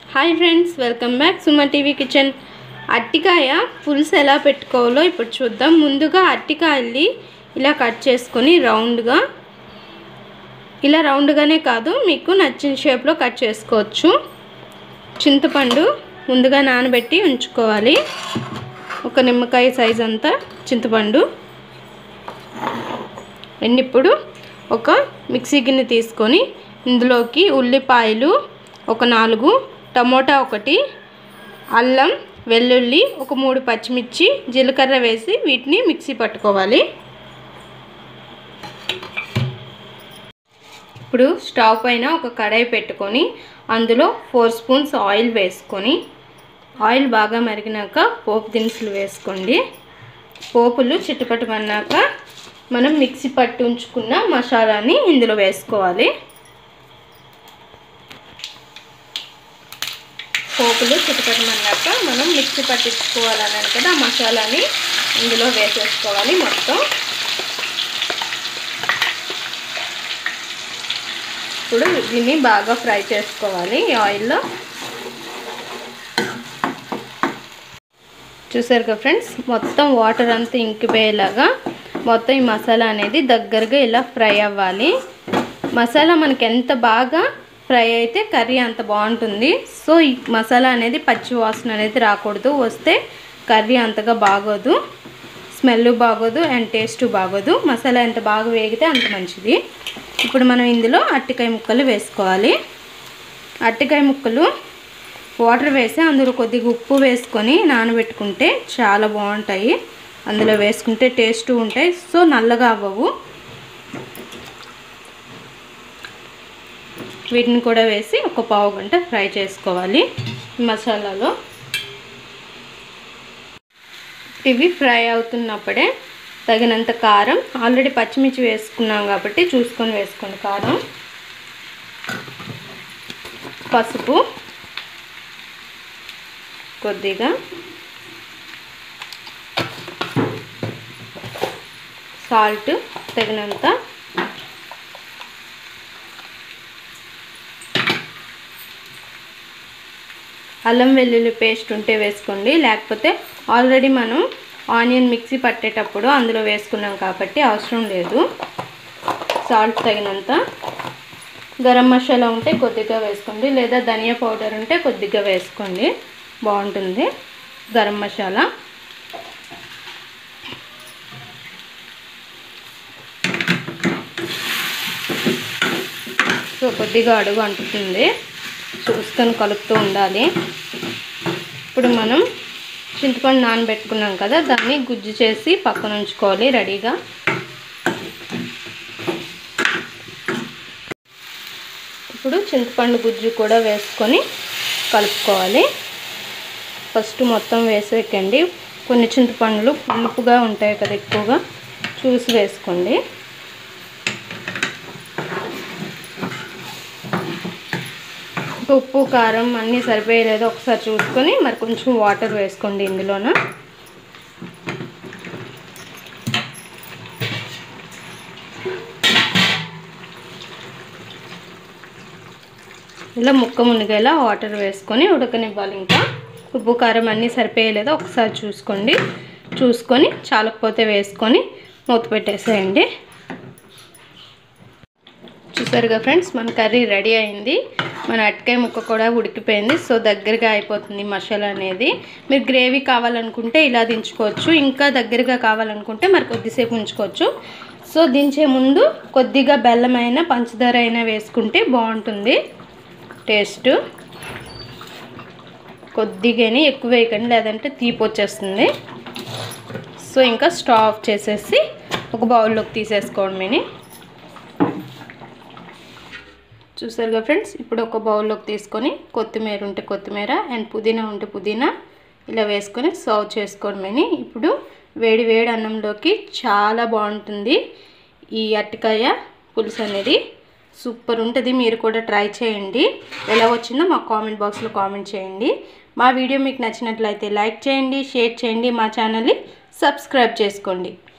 hi friends welcome back Suma TV kitchen అట్టికాయ పులుసు ఎలా పెట్టుకోవాలో ఇప్పుడు చూద్దాం ముందుగా అట్టికాయల్ని ఇలా కట్ చేసుకొని రౌండ్గా ఇలా రౌండ్గానే కాదు మీకు నచ్చిన షేప్లో కట్ చేసుకోవచ్చు చింతపండు ముందుగా నానబెట్టి ఉంచుకోవాలి ఒక నిమ్మకాయ సైజ్ అంతా చింతపండు అండ్ ఇప్పుడు ఒక మిక్సీ గిన్నె తీసుకొని ఇందులోకి ఉల్లిపాయలు ఒక నాలుగు టమోటా ఒకటి అల్లం వెల్లుల్లి ఒక మూడు పచ్చిమిర్చి జీలకర్ర వేసి వీటిని మిక్సీ పట్టుకోవాలి ఇప్పుడు స్టవ్ పైన ఒక కడాయి పెట్టుకొని అందులో ఫోర్ స్పూన్స్ ఆయిల్ వేసుకొని ఆయిల్ బాగా మరిగినాక పోపు దినుసులు వేసుకోండి పోపులు చిట్టుపట్టుమన్నాక మనం మిక్సీ పట్టి ఉంచుకున్న మసాలాని ఇందులో వేసుకోవాలి పోపులు చిట్టుపట్టమన్నాక మనం మిక్సీ పట్టించుకోవాలన్నాను కదా ఆ మసాలాని ఇందులో వేసేసుకోవాలి మొత్తం ఇప్పుడు దీన్ని బాగా ఫ్రై చేసుకోవాలి ఈ ఆయిల్లో చూసారు కదా ఫ్రెండ్స్ మొత్తం వాటర్ అంతా ఇంకిపోయేలాగా మొత్తం ఈ మసాలా అనేది దగ్గరగా ఇలా ఫ్రై అవ్వాలి మసాలా మనకి ఎంత బాగా ఫ్రై అయితే కర్రీ అంత బాగుంటుంది సో ఈ మసాలా అనేది పచ్చి వాసన అనేది రాకూడదు వస్తే కర్రీ అంతగా బాగోదు స్మెల్ బాగోదు అండ్ టేస్ట్ బాగోదు మసాలా ఎంత బాగా వేగితే అంత మంచిది ఇప్పుడు మనం ఇందులో అట్టికాయ ముక్కలు వేసుకోవాలి అట్టికాయ ముక్కలు వాటర్ వేసి అందులో కొద్దిగా ఉప్పు వేసుకొని నానబెట్టుకుంటే చాలా బాగుంటాయి అందులో వేసుకుంటే టేస్ట్ ఉంటాయి సో నల్లగా అవ్వవు వీటిని కూడా వేసి ఒక పావు గంట ఫ్రై చేసుకోవాలి మసాలాలో ఇవి ఫ్రై అవుతున్నప్పుడే తగినంత కారం ఆల్రెడీ పచ్చిమిర్చి వేసుకున్నాం కాబట్టి చూసుకొని వేసుకోండి కారం పసుపు కొద్దిగా సాల్ట్ తగినంత అల్లం వెల్లుల్లి పేస్ట్ ఉంటే వేసుకోండి లేకపోతే ఆల్రెడీ మనం ఆనియన్ మిక్సీ పట్టేటప్పుడు అందులో వేసుకున్నాం కాబట్టి అవసరం లేదు సాల్ట్ తగినంత గరం మసాలా ఉంటే కొద్దిగా వేసుకోండి లేదా ధనియా పౌడర్ ఉంటే కొద్దిగా వేసుకోండి బాగుంటుంది గరం మసాలా సో కొద్దిగా అడుగు అంటుతుంది చూసుకొని కలుపుతూ ఉండాలి ఇప్పుడు మనం చింతపండు నానబెట్టుకున్నాం కదా దాన్ని గుజ్జు చేసి పక్కన ఉంచుకోవాలి రెడీగా ఇప్పుడు చింతపండు గుజ్జు కూడా వేసుకొని కలుపుకోవాలి ఫస్ట్ మొత్తం వేసేకండి కొన్ని చింతపండ్లు పులుపుగా ఉంటాయి కదా ఎక్కువగా చూసి వేసుకోండి ఉప్పు కారం అన్నీ సరిపోయలేదో ఒకసారి చూసుకొని మరి కొంచెం వాటర్ వేసుకోండి ఇందులోన ఇలా ముక్క మునిగేలా వాటర్ వేసుకొని ఉడకనివ్వాలి ఇంకా ఉప్పు కారం అన్నీ సరిపోయలేదో ఒకసారి చూసుకోండి చూసుకొని చాలకపోతే వేసుకొని మూత పెట్టేసేయండి చూసారుగా ఫ్రెండ్స్ మన కర్రీ రెడీ అయింది మన అట్టకాయ ముక్క కూడా ఉడికిపోయింది సో దగ్గరగా అయిపోతుంది మసాలా అనేది మీరు గ్రేవీ కావాలనుకుంటే ఇలా దించుకోవచ్చు ఇంకా దగ్గరగా కావాలనుకుంటే మరి కొద్దిసేపు ఉంచుకోవచ్చు సో దించే ముందు కొద్దిగా బెల్లం అయినా పంచదార అయినా వేసుకుంటే బాగుంటుంది టేస్ట్ కొద్దిగానే ఎక్కువ వేయకండి లేదంటే తీపి వచ్చేస్తుంది సో ఇంకా స్టవ్ ఆఫ్ చేసేసి ఒక బౌల్లోకి తీసేసుకోవడమేని చూసారుగా ఫ్రెండ్స్ ఇప్పుడు ఒక బౌల్లోకి తీసుకొని కొత్తిమీర ఉంటే కొత్తిమీర అండ్ పుదీనా ఉంటే పుదీనా ఇలా వేసుకొని సర్వ్ చేసుకోవడమని ఇప్పుడు వేడి వేడి అన్నంలోకి చాలా బాగుంటుంది ఈ అరటికాయ పులుసు అనేది సూపర్ ఉంటుంది మీరు కూడా ట్రై చేయండి ఎలా వచ్చిందో మా కామెంట్ బాక్స్లో కామెంట్ చేయండి మా వీడియో మీకు నచ్చినట్లయితే లైక్ చేయండి షేర్ చేయండి మా ఛానల్ని సబ్స్క్రైబ్ చేసుకోండి